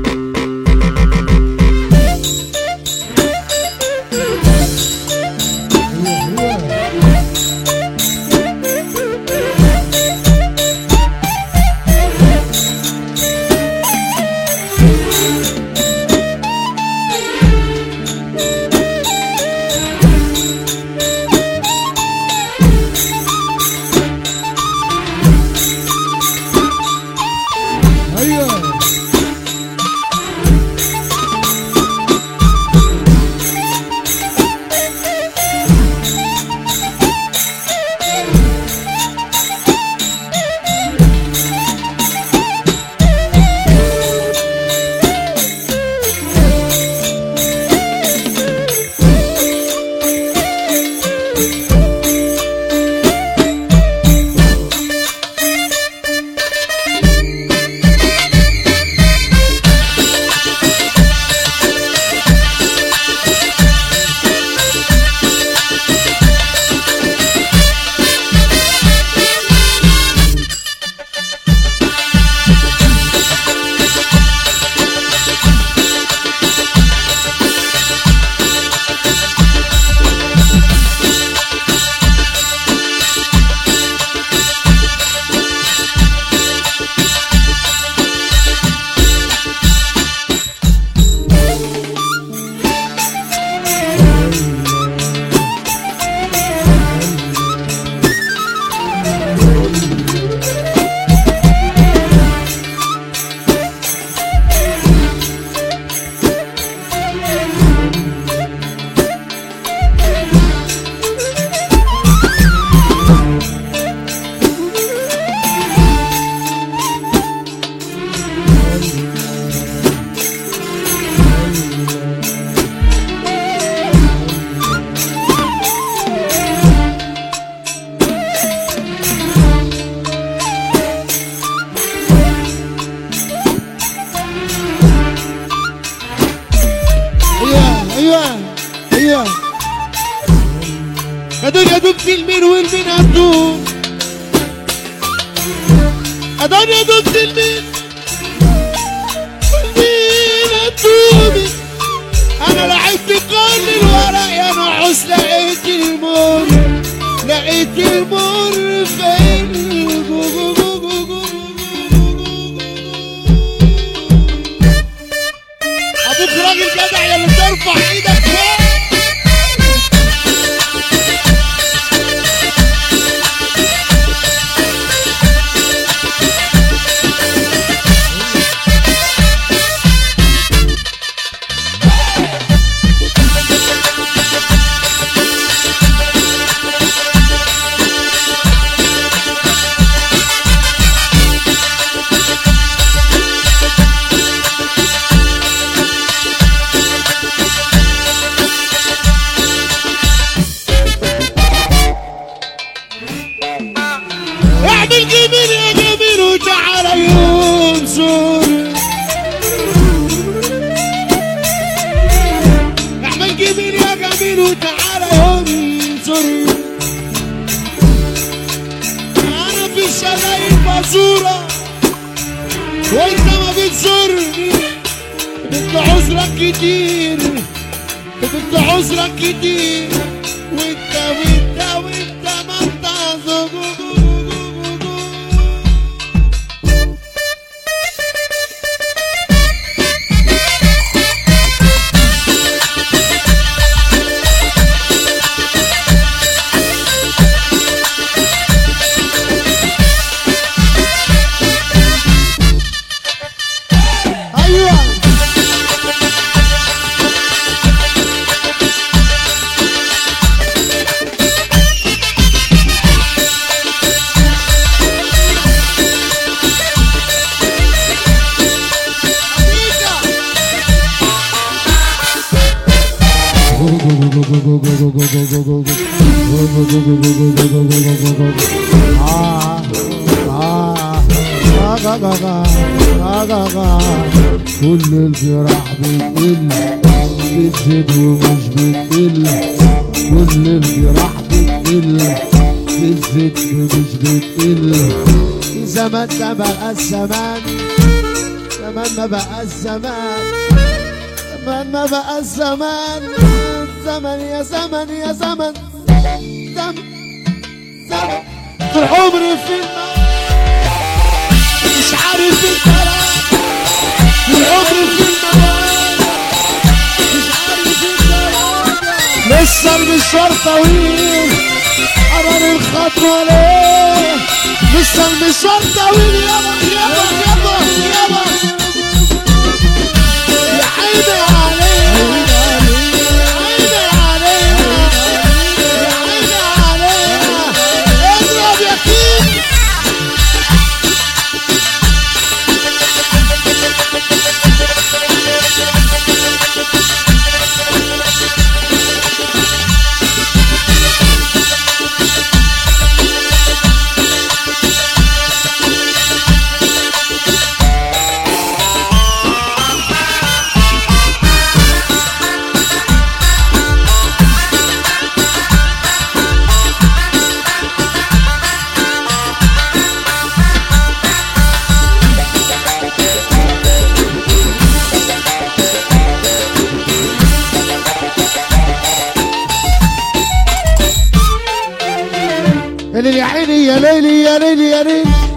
ايوه ايوه ايوه ايوه هدول يدوب في المين والمين هتدوب هدول يدوب في المين والمين هتدوب انا لعبت كل الورق يا نعوس لقيت المر لقيت المر فين ابوك راجل جدع يا اللي ترفع ايدك فوق اعمل جميل يا جميل وتعالى ينصر اعمل جميل يا جميل وتعالى ينصر انا في الشرايين بزورة وانت ما بتزورني بدي عذرك كتير بدي عذرك كتير وانت وانت وانت ما بتعذر ايوه كل الجراح بتقل بتزيد ومش بتقل كل الجراح بتقل بتزيد ومش بتقل زمان ده بقى الزمان زمان ما بقى الزمان زمان ما بقى الزمان زمن يا زمن يا زمن زمن زمن طول عمري في الماء مش عارف الكلام طول عمري في الماء مش عارف الكلام لسه المشوار طويل قرر الخطوة ليه لسه المشوار طويل يابا يابا يابا يابا يا عيني علينا يا عيني علينا يا عيني علينا اضرب يا كيك يا ليل يا عيني يا ليلي يا ليلي يا ليلي